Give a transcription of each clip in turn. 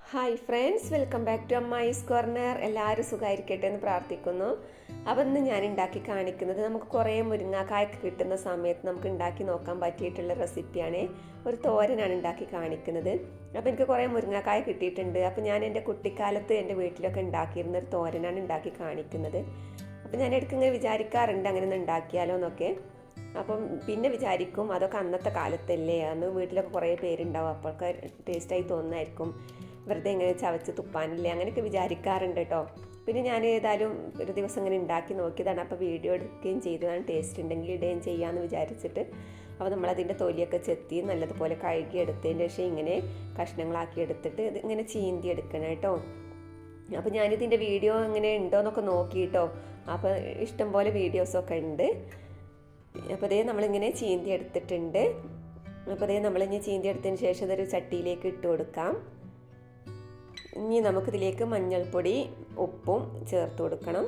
hi friends welcome back to അമ്മായിസ് corner എല്ലാവരും സുഖമായിരിക്കട്ടെ എന്ന് പ്രാർത്ഥിക്കുന്നു അപ്പം ഇന്ന് ഞാൻ ഉണ്ടാക്കി കാണിക്കുന്നത് നമുക്ക് കുറേ മുരിങ്ങാക്കായൊക്കെ കിട്ടുന്ന സമയത്ത് നമുക്ക് ഉണ്ടാക്കി നോക്കാൻ പറ്റിയിട്ടുള്ള റെസിപ്പിയാണ് ഒരു തോരനാണ് ഉണ്ടാക്കി കാണിക്കുന്നത് അപ്പോൾ എനിക്ക് കുറേ മുരിങ്ങാക്കായ കിട്ടിയിട്ടുണ്ട് അപ്പോൾ ഞാൻ എൻ്റെ കുട്ടിക്കാലത്ത് എൻ്റെ വീട്ടിലൊക്കെ ഉണ്ടാക്കിയിരുന്ന ഒരു തോരനാണ് ഉണ്ടാക്കി കാണിക്കുന്നത് അപ്പോൾ ഞാൻ ഇടയ്ക്ക് ഇങ്ങനെ വിചാരിക്കാറുണ്ട് അങ്ങനെ ഒന്ന് ഉണ്ടാക്കിയാലോ എന്നൊക്കെ അപ്പം പിന്നെ വിചാരിക്കും അതൊക്കെ അന്നത്തെ കാലത്തല്ലേ അന്ന് വീട്ടിലൊക്കെ കുറേ പേരുണ്ടാവും അപ്പോഴൊക്കെ ടേസ്റ്റായി തോന്നുമായിരിക്കും വെറുതെ ഇങ്ങനെ ചവച്ച് തുപ്പാനില്ലേ അങ്ങനെയൊക്കെ വിചാരിക്കാറുണ്ട് കേട്ടോ പിന്നെ ഞാൻ ഏതായാലും ഒരു ദിവസം ഇങ്ങനെ ഉണ്ടാക്കി നോക്കിയതാണ് അപ്പോൾ വീഡിയോ എടുക്കുകയും ചെയ്തതാണ് ടേസ്റ്റ് ഉണ്ടെങ്കിൽ ഇടുകയും ചെയ്യാമെന്ന് വിചാരിച്ചിട്ട് അപ്പോൾ നമ്മളതിൻ്റെ തൊലിയൊക്കെ ചെത്തി നല്ലതുപോലെ കഴുകി എടുത്തതിൻ്റെ ശേഷം ഇങ്ങനെ കഷ്ണങ്ങളാക്കി എടുത്തിട്ട് ഇത് ഇങ്ങനെ ചീന്തി എടുക്കണം കേട്ടോ അപ്പോൾ ഞാനിതിൻ്റെ വീഡിയോ ഇങ്ങനെ ഉണ്ടോയെന്നൊക്കെ നോക്കിയിട്ടോ അപ്പോൾ ഇഷ്ടംപോലെ വീഡിയോസൊക്കെ ഉണ്ട് അപ്പോൾ അതേ നമ്മളിങ്ങനെ ചീന്തി എടുത്തിട്ടുണ്ട് അപ്പോൾ അതേ നമ്മളിങ്ങനെ ചീന്തി എടുത്തതിന് ശേഷം ഇതൊരു ചട്ടിയിലേക്ക് ഇട്ട് കൊടുക്കാം ഇനി നമുക്കിതിലേക്ക് മഞ്ഞൾപ്പൊടി ഉപ്പും ചേർത്ത് കൊടുക്കണം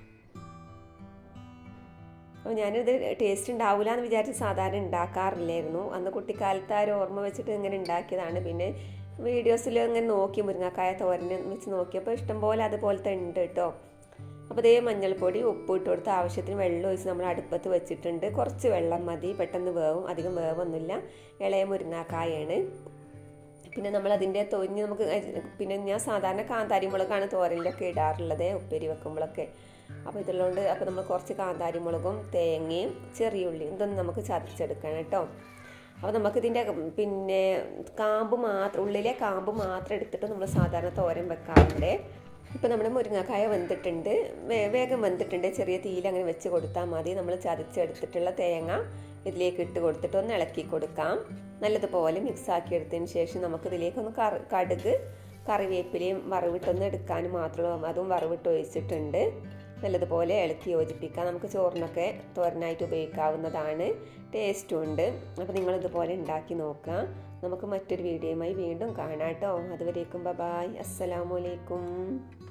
അപ്പോൾ ഞാനിത് ടേസ്റ്റ് ഉണ്ടാവില്ല എന്ന് വിചാരിച്ച് സാധാരണ ഉണ്ടാക്കാറില്ലായിരുന്നു അന്ന് കുട്ടിക്കാലത്ത് ആ ഒരു ഓർമ്മ വെച്ചിട്ട് ഇങ്ങനെ ഉണ്ടാക്കിയതാണ് പിന്നെ വീഡിയോസിൽ ഇങ്ങനെ നോക്കി മുരിങ്ങക്കായ തോരന് വെച്ച് നോക്കിയപ്പോൾ ഇഷ്ടംപോലെ അതുപോലത്തെ ഉണ്ട് കേട്ടോ അപ്പോൾ ഇതേ മഞ്ഞൾപ്പൊടി ഉപ്പ് ഇട്ട് കൊടുത്ത് ആവശ്യത്തിന് വെള്ളം ഒഴിച്ച് നമ്മൾ അടുപ്പത്ത് വെച്ചിട്ടുണ്ട് കുറച്ച് വെള്ളം മതി പെട്ടെന്ന് വേവും അധികം വേവൊന്നുമില്ല ഇളയ മുരിങ്ങാക്കായാണ് പിന്നെ നമ്മൾ അതിൻ്റെ തൊഞ്ഞ് നമുക്ക് പിന്നെ ഞാൻ സാധാരണ കാന്താരി മുളകാണ് തോരനിലൊക്കെ ഇടാറുള്ളത് ഉപ്പേരി വെക്കുമ്പോഴൊക്കെ അപ്പോൾ ഇതിലുകൊണ്ട് അപ്പോൾ നമ്മൾ കുറച്ച് കാന്താരി മുളകും തേങ്ങയും ചെറിയ ഉള്ളിയും ഇതൊന്നും നമുക്ക് ചതച്ചെടുക്കണം കേട്ടോ അപ്പോൾ നമുക്കിതിൻ്റെ പിന്നെ കാമ്പ് മാത്രം ഉള്ളിലെ കാമ്പ് മാത്രം എടുത്തിട്ട് നമ്മൾ സാധാരണ തോരൻ വെക്കാറുണ്ട് ഇപ്പോൾ നമ്മുടെ മുരിങ്ങക്കായ വെന്തിട്ടുണ്ട് വേഗം വെന്തിട്ടുണ്ട് ചെറിയ തീയിൽ അങ്ങനെ വെച്ച് കൊടുത്താൽ മതി നമ്മൾ ചതച്ചെടുത്തിട്ടുള്ള തേങ്ങ ഇതിലേക്ക് ഇട്ട് കൊടുത്തിട്ട് ഒന്ന് ഇളക്കി കൊടുക്കാം നല്ലതുപോലെ മിക്സ് ആക്കി എടുത്തതിന് ശേഷം നമുക്ക് ഇതിലേക്ക് ഒന്ന് കറി കടുക് കറിവേപ്പിലയും വറവിട്ടൊന്ന് എടുക്കാൻ മാത്രമേ അതും വറവിട്ട് ഒഴിച്ചിട്ടുണ്ട് നല്ലതുപോലെ ഇളക്കി യോജിപ്പിക്കാം നമുക്ക് ചോറിനൊക്കെ തോരനായിട്ട് ഉപയോഗിക്കാവുന്നതാണ് ടേസ്റ്റും ഉണ്ട് അപ്പോൾ നിങ്ങളിതുപോലെ ഉണ്ടാക്കി നോക്കുക നമുക്ക് മറ്റൊരു വീഡിയോയുമായി വീണ്ടും കാണാം കേട്ടോ അതുവരേക്കും ബൈ അസ്സലാമലൈക്കും